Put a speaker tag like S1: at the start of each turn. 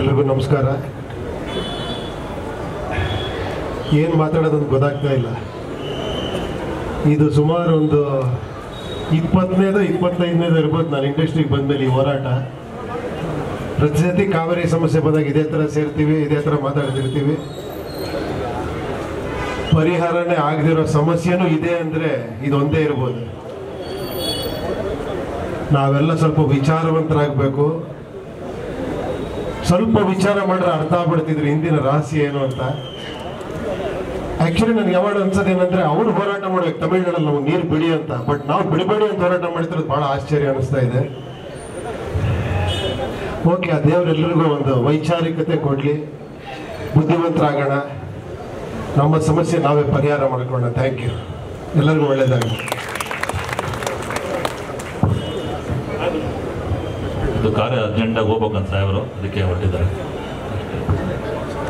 S1: ಎಲ್ರಿಗೂ ನಮಸ್ಕಾರ ಏನು ಮಾತಾಡೋದಂತ ಗೊತ್ತಾಗ್ತಾ ಇಲ್ಲ ಇದು ಸುಮಾರು ಒಂದು ಇಪ್ಪತ್ತನೇದು ಇಪ್ಪತ್ತೈದನೇದು ಇರ್ಬೋದು ನಾನು ಇಂಡಸ್ಟ್ರಿಗೆ ಬಂದಮೇಲೆ ಈ ಹೋರಾಟ ಪ್ರತಿ ಸತಿ ಕಾವೇರಿ ಸಮಸ್ಯೆ ಬಂದಾಗ ಇದೇ ಥರ ಸೇರ್ತೀವಿ ಇದೇ ಥರ ಮಾತಾಡ್ತಿರ್ತೀವಿ ಪರಿಹಾರನೇ ಆಗದಿರೋ ಸಮಸ್ಯೆನೂ ಇದೆ ಅಂದರೆ ಇದೊಂದೇ ಇರ್ಬೋದು ನಾವೆಲ್ಲ ಸ್ವಲ್ಪ ವಿಚಾರವಂತರಾಗಬೇಕು ಸ್ವಲ್ಪ ವಿಚಾರ ಮಾಡಿದ್ರೆ ಅರ್ಥ ಆಗ್ಬಿಡ್ತಿದ್ರು ಹಿಂದಿನ ರಹಸ್ಯ ಏನು ಅಂತ ಆಕ್ಚುಲಿ ನನಗೆ ಯಾವಾಗ ಅನ್ಸೋದು ಏನಂದ್ರೆ ಅವ್ರು ಹೋರಾಟ ಮಾಡ್ಬೇಕು ತಮಿಳ್ನಾಡಲ್ಲಿ ನಮ್ಗೆ ನೀರು ಬಿಡಿ ಅಂತ ಬಟ್ ನಾವು ಬಿಡಬೇಡಿ ಅಂತ ಹೋರಾಟ ಮಾಡ್ತಿರೋದು ಬಹಳ ಆಶ್ಚರ್ಯ ಅನಿಸ್ತಾ ಇದೆ ಓಕೆ ಆ ದೇವರೆಲ್ಲರಿಗೂ ಒಂದು ವೈಚಾರಿಕತೆ ಕೊಡ್ಲಿ ಬುದ್ಧಿವಂತರಾಗೋಣ ನಮ್ಮ ಸಮಸ್ಯೆ ನಾವೇ ಪರಿಹಾರ ಮಾಡ್ಕೊಳ್ಳೋಣ ಥ್ಯಾಂಕ್ ಯು ಎಲ್ಲರಿಗೂ ಒಳ್ಳೇದಾಗಲಿ
S2: ಇದು ಕಾರ್ಯ ಅರ್ಜೆಂಟಾಗಿ ಹೋಗ್ಬೇಕಂತ ಸಾಹೇಬರು ಅದಕ್ಕೆ ಹೊರಟಿದ್ದಾರೆ